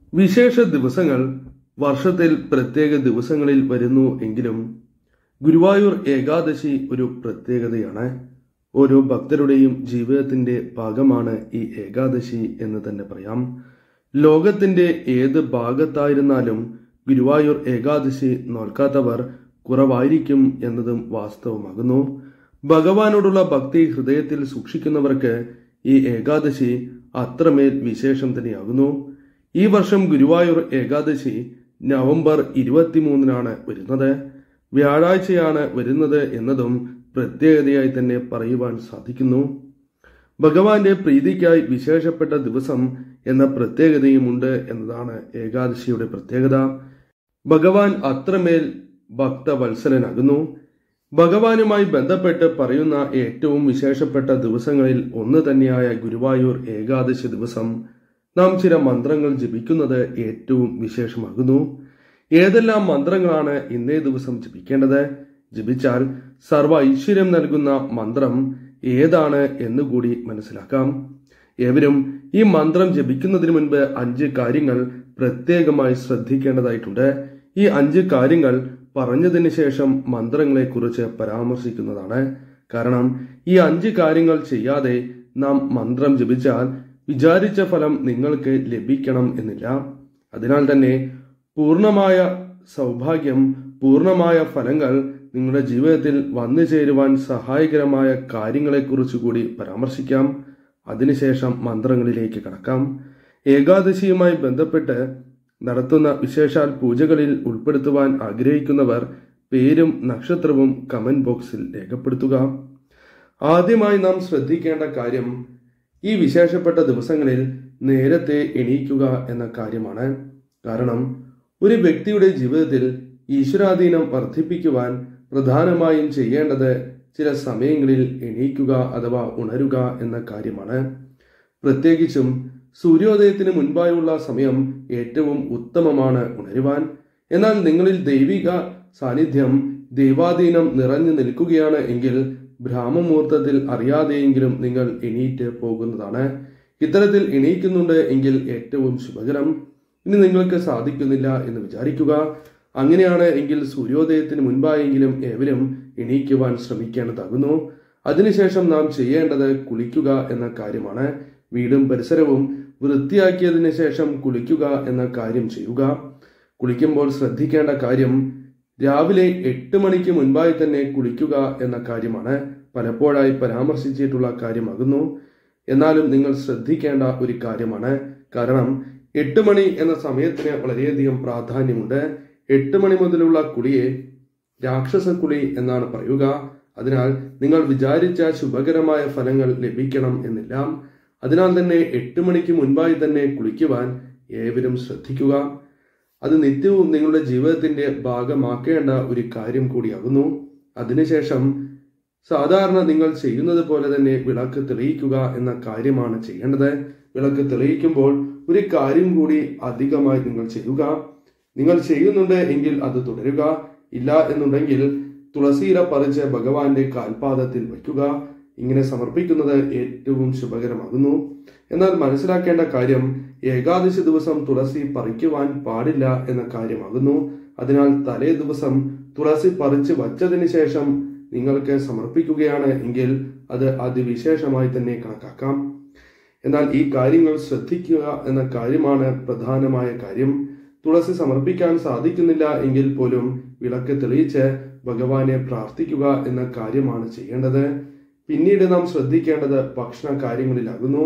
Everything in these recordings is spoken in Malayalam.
വിശേഷ ദിവസങ്ങൾ വർഷത്തിൽ പ്രത്യേക ദിവസങ്ങളിൽ വരുന്നു എങ്കിലും ഗുരുവായൂർ ഏകാദശി ഒരു പ്രത്യേകതയാണ് ഓരോ ഭക്തരുടെയും ജീവിതത്തിന്റെ ഭാഗമാണ് ഈ ഏകാദശി എന്ന് തന്നെ പറയാം ലോകത്തിന്റെ ഏത് ഭാഗത്തായിരുന്നാലും ഗുരുവായൂർ ഏകാദശി നോൽക്കാത്തവർ കുറവായിരിക്കും എന്നതും വാസ്തവമാകുന്നു ഭഗവാനോടുള്ള ഭക്തി ഹൃദയത്തിൽ സൂക്ഷിക്കുന്നവർക്ക് ഈ ഏകാദശി അത്രമേൽ വിശേഷം തന്നെയാകുന്നു ഈ വർഷം ഗുരുവായൂർ ഏകാദശി നവംബർ ഇരുപത്തിമൂന്നിനാണ് വരുന്നത് വ്യാഴാഴ്ചയാണ് വരുന്നത് എന്നതും പ്രത്യേകതയായി തന്നെ പറയുവാൻ സാധിക്കുന്നു ഭഗവാന്റെ പ്രീതിക്കായി വിശേഷപ്പെട്ട ദിവസം എന്ന പ്രത്യേകതയുമുണ്ട് എന്നതാണ് ഏകാദശിയുടെ പ്രത്യേകത ഭഗവാൻ അത്രമേൽ ഭക്തവത്സലനാകുന്നു ഭഗവാനുമായി ബന്ധപ്പെട്ട് പറയുന്ന ഏറ്റവും വിശേഷപ്പെട്ട ദിവസങ്ങളിൽ ഒന്ന് തന്നെയായ ഗുരുവായൂർ ഏകാദശി ദിവസം നാം ചില മന്ത്രങ്ങൾ ജപിക്കുന്നത് ഏറ്റവും വിശേഷമാകുന്നു ഏതെല്ലാം മന്ത്രങ്ങളാണ് ഇന്നേ ദിവസം ജപിക്കേണ്ടത് ജപിച്ചാൽ സർവ ഐശ്വര്യം നൽകുന്ന മന്ത്രം ഏതാണ് എന്നുകൂടി മനസ്സിലാക്കാം ഏവരും ഈ മന്ത്രം ജപിക്കുന്നതിന് മുൻപ് അഞ്ച് കാര്യങ്ങൾ പ്രത്യേകമായി ശ്രദ്ധിക്കേണ്ടതായിട്ടുണ്ട് ഈ അഞ്ച് കാര്യങ്ങൾ പറഞ്ഞതിന് ശേഷം മന്ത്രങ്ങളെ കുറിച്ച് പരാമർശിക്കുന്നതാണ് കാരണം ഈ അഞ്ച് കാര്യങ്ങൾ ചെയ്യാതെ നാം മന്ത്രം ജപിച്ചാൽ വിചാരിച്ച ഫലം നിങ്ങൾക്ക് ലഭിക്കണം എന്നില്ല അതിനാൽ തന്നെ പൂർണ്ണമായ സൗഭാഗ്യം പൂർണ്ണമായ ഫലങ്ങൾ നിങ്ങളുടെ ജീവിതത്തിൽ വന്നു ചേരുവാൻ സഹായകരമായ കാര്യങ്ങളെക്കുറിച്ച് കൂടി പരാമർശിക്കാം അതിനുശേഷം മന്ത്രങ്ങളിലേക്ക് കടക്കാം ഏകാദശിയുമായി ബന്ധപ്പെട്ട് നടത്തുന്ന വിശേഷാൽ പൂജകളിൽ ഉൾപ്പെടുത്തുവാൻ ആഗ്രഹിക്കുന്നവർ പേരും നക്ഷത്രവും കമന്റ് ബോക്സിൽ രേഖപ്പെടുത്തുക ആദ്യമായി നാം ശ്രദ്ധിക്കേണ്ട കാര്യം ഈ വിശേഷപ്പെട്ട ദിവസങ്ങളിൽ നേരത്തെ എണീക്കുക എന്ന കാര്യമാണ് കാരണം ഒരു വ്യക്തിയുടെ ജീവിതത്തിൽ ഈശ്വരാധീനം വർദ്ധിപ്പിക്കുവാൻ പ്രധാനമായും ചെയ്യേണ്ടത് ചില സമയങ്ങളിൽ എണീക്കുക അഥവാ ഉണരുക എന്ന കാര്യമാണ് പ്രത്യേകിച്ചും സൂര്യോദയത്തിന് മുൻപായുള്ള സമയം ഏറ്റവും ഉത്തമമാണ് ഉണരുവാൻ എന്നാൽ നിങ്ങളിൽ ദൈവിക സാന്നിധ്യം ദൈവാധീനം നിറഞ്ഞു നിൽക്കുകയാണ് എങ്കിൽ ബ്രാഹ്മമുഹൂർത്തത്തിൽ അറിയാതെയെങ്കിലും നിങ്ങൾ എണീറ്റ് പോകുന്നതാണ് ഇത്തരത്തിൽ എണീക്കുന്നുണ്ട് എങ്കിൽ ഏറ്റവും ശുഭകരം ഇനി നിങ്ങൾക്ക് സാധിക്കുന്നില്ല എന്ന് വിചാരിക്കുക അങ്ങനെയാണ് എങ്കിൽ സൂര്യോദയത്തിന് മുൻപായെങ്കിലും ഏവരും എണീക്കുവാൻ ശ്രമിക്കേണ്ടതാകുന്നു അതിനുശേഷം നാം ചെയ്യേണ്ടത് കുളിക്കുക എന്ന കാര്യമാണ് വീടും പരിസരവും വൃത്തിയാക്കിയതിന് ശേഷം കുളിക്കുക എന്ന കാര്യം ചെയ്യുക കുളിക്കുമ്പോൾ ശ്രദ്ധിക്കേണ്ട കാര്യം രാവിലെ എട്ട് മണിക്ക് മുൻപായി തന്നെ കുളിക്കുക എന്ന കാര്യമാണ് പലപ്പോഴായി പരാമർശിച്ചിട്ടുള്ള കാര്യമാകുന്നു എന്നാലും നിങ്ങൾ ശ്രദ്ധിക്കേണ്ട ഒരു കാര്യമാണ് കാരണം എട്ട് മണി എന്ന സമയത്തിന് വളരെയധികം പ്രാധാന്യമുണ്ട് എട്ട് മണി മുതലുള്ള കുളിയെ രാക്ഷസ കുളി എന്നാണ് പറയുക അതിനാൽ നിങ്ങൾ വിചാരിച്ച ശുഭകരമായ ഫലങ്ങൾ ലഭിക്കണം എന്നില്ല അതിനാൽ തന്നെ എട്ട് മണിക്ക് മുൻപായി തന്നെ കുളിക്കുവാൻ ഏവരും ശ്രദ്ധിക്കുക അത് നിത്യവും നിങ്ങളുടെ ജീവിതത്തിന്റെ ഭാഗമാക്കേണ്ട ഒരു കാര്യം കൂടിയാകുന്നു അതിനുശേഷം സാധാരണ നിങ്ങൾ ചെയ്യുന്നത് പോലെ തന്നെ വിളക്ക് തെളിയിക്കുക എന്ന കാര്യമാണ് ചെയ്യേണ്ടത് വിളക്ക് തെളിയിക്കുമ്പോൾ ഒരു കാര്യം കൂടി അധികമായി നിങ്ങൾ ചെയ്യുക നിങ്ങൾ ചെയ്യുന്നുണ്ട് എങ്കിൽ അത് തുടരുക ഇല്ല എന്നുണ്ടെങ്കിൽ തുളസിയില പറിച്ച് ഭഗവാന്റെ കാൽപാദത്തിൽ വയ്ക്കുക ഇങ്ങനെ സമർപ്പിക്കുന്നത് ഏറ്റവും ശുഭകരമാകുന്നു എന്നാൽ മനസ്സിലാക്കേണ്ട കാര്യം ഏകാദശി ദിവസം തുളസി പറിക്കുവാൻ പാടില്ല എന്ന കാര്യമാകുന്നു അതിനാൽ തലേ ദിവസം തുളസി പറിച്ച് വച്ചതിന് ശേഷം നിങ്ങൾക്ക് സമർപ്പിക്കുകയാണ് എങ്കിൽ അത് അതിവിശേഷമായി തന്നെ കണക്കാക്കാം എന്നാൽ ഈ കാര്യങ്ങൾ ശ്രദ്ധിക്കുക എന്ന കാര്യമാണ് പ്രധാനമായ കാര്യം തുളസി സമർപ്പിക്കാൻ സാധിക്കുന്നില്ല എങ്കിൽ പോലും വിളക്ക് തെളിയിച്ച് ഭഗവാനെ പ്രാർത്ഥിക്കുക എന്ന കാര്യമാണ് ചെയ്യേണ്ടത് പിന്നീട് നാം ശ്രദ്ധിക്കേണ്ടത് ഭക്ഷണ കാര്യങ്ങളിലാകുന്നു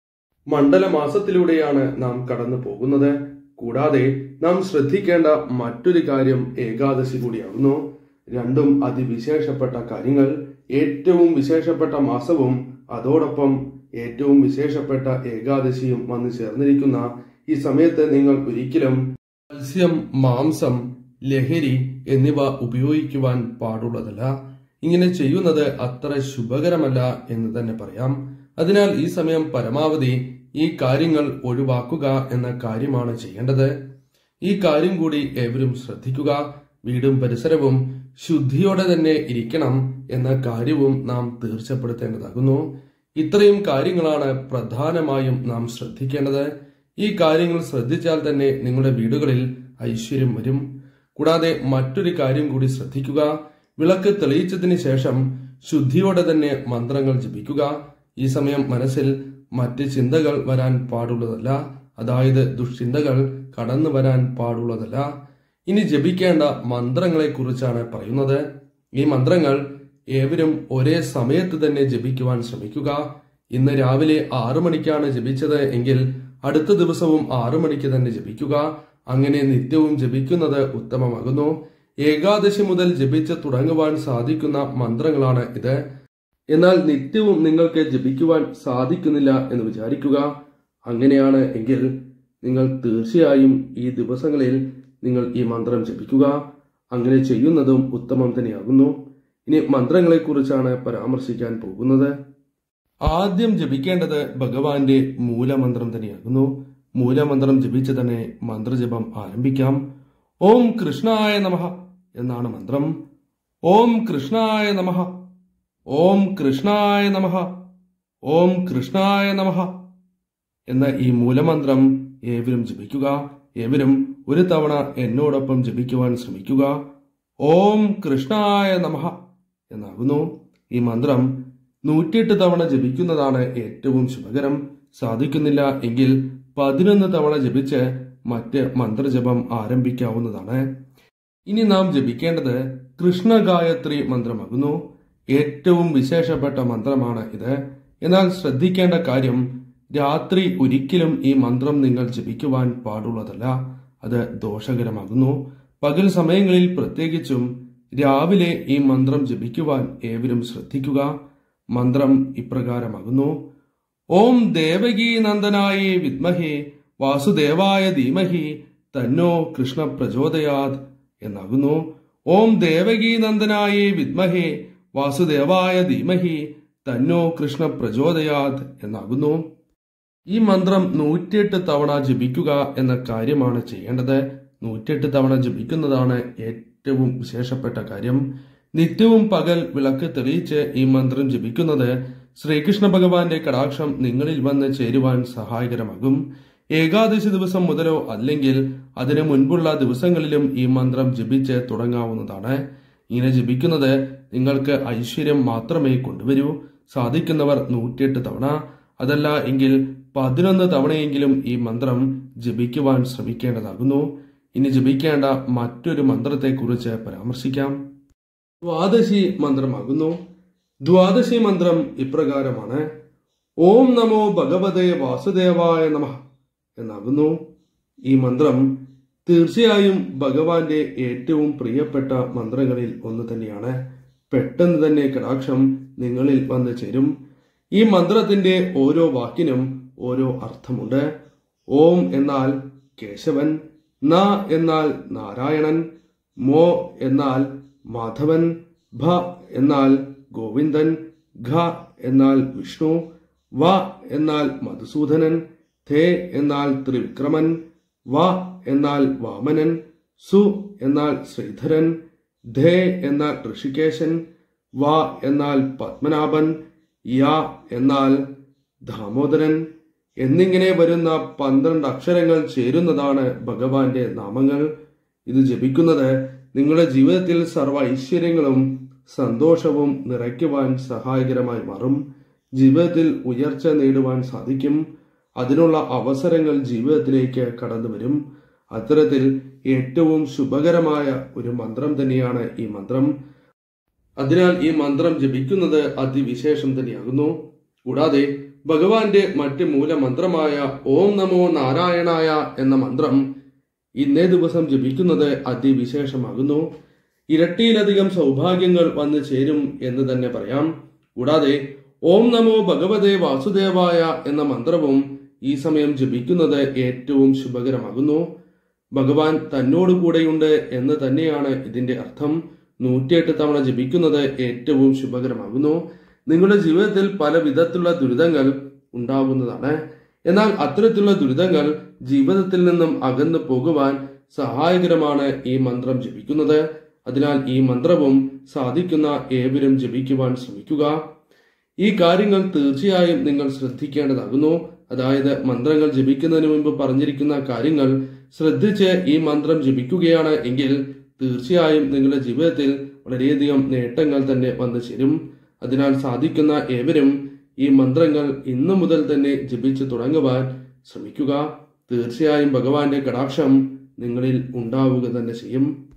മണ്ഡലമാസത്തിലൂടെയാണ് നാം കടന്നു പോകുന്നത് കൂടാതെ നാം ശ്രദ്ധിക്കേണ്ട മറ്റൊരു കാര്യം ഏകാദശി കൂടിയാകുന്നു രണ്ടും അതിവിശേഷപ്പെട്ട കാര്യങ്ങൾ ഏറ്റവും വിശേഷപ്പെട്ട മാസവും അതോടൊപ്പം ഏറ്റവും വിശേഷപ്പെട്ട ഏകാദശിയും വന്നു ചേർന്നിരിക്കുന്ന ഈ സമയത്ത് നിങ്ങൾ ഒരിക്കലും മത്സ്യം മാംസം ലഹരി എന്നിവ ഉപയോഗിക്കുവാൻ പാടുള്ളതല്ല ഇങ്ങനെ ചെയ്യുന്നത് അത്ര ശുഭകരമല്ല എന്ന് തന്നെ പറയാം അതിനാൽ ഈ സമയം പരമാവധി ഈ കാര്യങ്ങൾ ഒഴിവാക്കുക എന്ന കാര്യമാണ് ചെയ്യേണ്ടത് ഈ കാര്യം കൂടി ഏവരും ശ്രദ്ധിക്കുക വീടും പരിസരവും ശുദ്ധിയോടെ തന്നെ ഇരിക്കണം എന്ന കാര്യവും നാം തീർച്ചപ്പെടുത്തേണ്ടതാകുന്നു ഇത്രയും കാര്യങ്ങളാണ് പ്രധാനമായും നാം ശ്രദ്ധിക്കേണ്ടത് ഈ കാര്യങ്ങൾ ശ്രദ്ധിച്ചാൽ തന്നെ നിങ്ങളുടെ വീടുകളിൽ ഐശ്വര്യം വരും കൂടാതെ മറ്റൊരു കാര്യം കൂടി ശ്രദ്ധിക്കുക വിളക്ക് തെളിയിച്ചതിന് ശേഷം ശുദ്ധിയോടെ തന്നെ മന്ത്രങ്ങൾ ജപിക്കുക ഈ സമയം മനസ്സിൽ മറ്റ് ചിന്തകൾ വരാൻ പാടുള്ളതല്ല അതായത് ദുഷ്ചിന്തകൾ കടന്നു വരാൻ പാടുള്ളതല്ല ഇനി ജപിക്കേണ്ട മന്ത്രങ്ങളെ കുറിച്ചാണ് പറയുന്നത് ഈ മന്ത്രങ്ങൾ ഏവരും ഒരേ സമയത്ത് തന്നെ ജപിക്കുവാൻ ശ്രമിക്കുക ഇന്ന് രാവിലെ ആറു മണിക്കാണ് ജപിച്ചത് എങ്കിൽ അടുത്ത ദിവസവും ആറു മണിക്ക് തന്നെ ജപിക്കുക അങ്ങനെ നിത്യവും ജപിക്കുന്നത് ഉത്തമമാകുന്നു ഏകാദശി മുതൽ ജപിച്ച് തുടങ്ങുവാൻ സാധിക്കുന്ന മന്ത്രങ്ങളാണ് ഇത് എന്നാൽ നിത്യവും നിങ്ങൾക്ക് ജപിക്കുവാൻ സാധിക്കുന്നില്ല എന്ന് വിചാരിക്കുക അങ്ങനെയാണ് എങ്കിൽ നിങ്ങൾ തീർച്ചയായും ഈ ദിവസങ്ങളിൽ നിങ്ങൾ ഈ മന്ത്രം ജപിക്കുക അങ്ങനെ ചെയ്യുന്നതും ഉത്തമം തന്നെയാകുന്നു ഇനി മന്ത്രങ്ങളെ കുറിച്ചാണ് പരാമർശിക്കാൻ പോകുന്നത് ആദ്യം ജപിക്കേണ്ടത് ഭഗവാന്റെ മൂലമന്ത്രം തന്നെയാകുന്നു മൂലമന്ത്രം ജപിച്ച് തന്നെ മന്ത്രജപം ആരംഭിക്കാം ഓം കൃഷ്ണായ നമഃ എന്നാണ് മന്ത്രം ഓം കൃഷ്ണായ നമഃ ഓം കൃഷ്ണായ നമഃ ഓം കൃഷ്ണായ നമഃ എന്ന ഈ മൂലമന്ത്രം ഏവരും ജപിക്കുക ഏവരും ഒരു തവണ എന്നോടൊപ്പം ജപിക്കുവാൻ ശ്രമിക്കുക ഓം കൃഷ്ണായ നമഃ എന്നാകുന്നു ഈ മന്ത്രം നൂറ്റിയെട്ട് തവണ ജപിക്കുന്നതാണ് ഏറ്റവും ശുഭകരം സാധിക്കുന്നില്ല എങ്കിൽ പതിനൊന്ന് തവണ ജപിച്ച് മറ്റ് മന്ത്രജപം ആരംഭിക്കാവുന്നതാണ് ഇനി നാം ജപിക്കേണ്ടത് കൃഷ്ണഗായത്രി മന്ത്രമാകുന്നു ഏറ്റവും വിശേഷപ്പെട്ട മന്ത്രമാണ് ഇത് എന്നാൽ ശ്രദ്ധിക്കേണ്ട കാര്യം രാത്രി ഒരിക്കലും ഈ മന്ത്രം നിങ്ങൾ ജപിക്കുവാൻ പാടുള്ളതല്ല അത് ദോഷകരമാകുന്നു പകൽ സമയങ്ങളിൽ പ്രത്യേകിച്ചും രാവിലെ ഈ മന്ത്രം ജപിക്കുവാൻ ഏവരും ശ്രദ്ധിക്കുക മന്ത്രം ഇപ്രകാരമാകുന്നു ഓം ദേവകീ നന്ദനായ വിദ്മഹേ വാസുദേവായ ധീമഹി തന്നോ കൃഷ്ണ പ്രചോദയാത് എന്നാകുന്നു ഓം ദേവകീ നന്ദനായ വിദ്മഹേ വാസുദേവായ ധീമഹി തന്നോ കൃഷ്ണ പ്രചോദയാത് എന്നാകുന്നു ഈ മന്ത്രം നൂറ്റിയെട്ട് തവണ ജപിക്കുക എന്ന കാര്യമാണ് ചെയ്യേണ്ടത് നൂറ്റിയെട്ട് തവണ ജപിക്കുന്നതാണ് ഏറ്റവും വിശേഷപ്പെട്ട കാര്യം നിത്യവും പകൽ വിളക്ക് തെളിയിച്ച് ഈ മന്ത്രം ജപിക്കുന്നത് ശ്രീകൃഷ്ണ ഭഗവാന്റെ കടാക്ഷം നിങ്ങളിൽ വന്ന് ചേരുവാൻ സഹായകരമാകും ഏകാദശി ദിവസം മുതലോ അല്ലെങ്കിൽ അതിനു മുൻപുള്ള ദിവസങ്ങളിലും ഈ മന്ത്രം ജപിച്ച് തുടങ്ങാവുന്നതാണ് ഇങ്ങനെ ജപിക്കുന്നത് നിങ്ങൾക്ക് ഐശ്വര്യം മാത്രമേ കൊണ്ടുവരൂ സാധിക്കുന്നവർ നൂറ്റിയെട്ട് തവണ അതല്ല എങ്കിൽ പതിനൊന്ന് തവണയെങ്കിലും ഈ മന്ത്രം ജപിക്കുവാൻ ശ്രമിക്കേണ്ടതാകുന്നു ഇനി ജപിക്കേണ്ട മറ്റൊരു മന്ത്രത്തെക്കുറിച്ച് പരാമർശിക്കാം ദ്വാദശി മന്ത്രമാകുന്നു ദ്വാദശി മന്ത്രം ഇപ്രകാരമാണ് ഓം നമോ ഭഗവതേ വാസുദേവായ നമ എന്നാകുന്നു ഈ മന്ത്രം തീർച്ചയായും ഭഗവാന്റെ ഏറ്റവും പ്രിയപ്പെട്ട മന്ത്രങ്ങളിൽ ഒന്ന് തന്നെയാണ് പെട്ടെന്ന് തന്നെ കടാക്ഷം നിങ്ങളിൽ വന്നു ചേരും ഈ മന്ത്രത്തിന്റെ ഓരോ വാക്കിനും ഓരോ അർത്ഥമുണ്ട് ഓം എന്നാൽ കേശവൻ ന എന്നാൽ നാരായണൻ മോ എന്നാൽ മാധവൻ ഭ എന്നാൽ ഗോവിന്ദൻ ഘ എന്നാൽ വിഷ്ണു വ എന്നാൽ മധുസൂദനൻ ഥേ എന്നാൽ ത്രിവിക്രമൻ വ എന്നാൽ വാമനൻ സു എന്നാൽ ശ്രീധരൻ ധേ എന്നാൽ ഋഷികേശൻ വ എന്നാൽ പത്മനാഭൻ യ എന്നാൽ ദാമോദരൻ എന്നിങ്ങനെ വരുന്ന പന്ത്രണ്ട് അക്ഷരങ്ങൾ ചേരുന്നതാണ് ഭഗവാന്റെ നാമങ്ങൾ ഇത് ജപിക്കുന്നത് നിങ്ങളുടെ ജീവിതത്തിൽ സർവ്വ ഐശ്വര്യങ്ങളും സന്തോഷവും നിറയ്ക്കുവാൻ സഹായകരമായി മാറും ജീവിതത്തിൽ ഉയർച്ച നേടുവാൻ സാധിക്കും അതിനുള്ള അവസരങ്ങൾ ജീവിതത്തിലേക്ക് കടന്നു വരും അത്തരത്തിൽ ഏറ്റവും ശുഭകരമായ ഒരു മന്ത്രം തന്നെയാണ് ഈ മന്ത്രം അതിനാൽ ഈ മന്ത്രം ജപിക്കുന്നത് അതിവിശേഷം തന്നെയാകുന്നു കൂടാതെ ഭഗവാന്റെ മറ്റ് മൂലമന്ത്രമായ ഓം നമോ നാരായണായ എന്ന മന്ത്രം ഇന്നേ ദിവസം ജപിക്കുന്നത് അതിവിശേഷമാകുന്നു ഇരട്ടിയിലധികം സൗഭാഗ്യങ്ങൾ വന്നു ചേരും എന്ന് തന്നെ പറയാം കൂടാതെ ഓം നമോ ഭഗവതേ വാസുദേവായ എന്ന മന്ത്രവും ഈ സമയം ജപിക്കുന്നത് ഏറ്റവും ശുഭകരമാകുന്നു ഭഗവാൻ തന്നോട് കൂടെയുണ്ട് എന്ന് തന്നെയാണ് ഇതിന്റെ അർത്ഥം നൂറ്റിയെട്ട് തവണ ജപിക്കുന്നത് ഏറ്റവും ശുഭകരമാകുന്നു നിങ്ങളുടെ ജീവിതത്തിൽ പല വിധത്തിലുള്ള ദുരിതങ്ങൾ ഉണ്ടാകുന്നതാണ് എന്നാൽ അത്തരത്തിലുള്ള ദുരിതങ്ങൾ ജീവിതത്തിൽ നിന്നും അകന്നു പോകുവാൻ സഹായകരമാണ് ഈ മന്ത്രം ജപിക്കുന്നത് അതിനാൽ ഈ മന്ത്രവും സാധിക്കുന്ന ഏവരും ജപിക്കുവാൻ ശ്രമിക്കുക ഈ കാര്യങ്ങൾ തീർച്ചയായും നിങ്ങൾ ശ്രദ്ധിക്കേണ്ടതാകുന്നു അതായത് മന്ത്രങ്ങൾ ജപിക്കുന്നതിന് മുമ്പ് പറഞ്ഞിരിക്കുന്ന കാര്യങ്ങൾ ശ്രദ്ധിച്ച് ഈ മന്ത്രം ജപിക്കുകയാണ് എങ്കിൽ തീർച്ചയായും നിങ്ങളുടെ ജീവിതത്തിൽ വളരെയധികം നേട്ടങ്ങൾ തന്നെ വന്നു ചേരും അതിനാൽ സാധിക്കുന്ന ഏവരും ഈ മന്ത്രങ്ങൾ ഇന്നു മുതൽ തന്നെ ജപിച്ചു തുടങ്ങുവാൻ ശ്രമിക്കുക തീർച്ചയായും ഭഗവാന്റെ കടാക്ഷം നിങ്ങളിൽ ഉണ്ടാവുക തന്നെ ചെയ്യും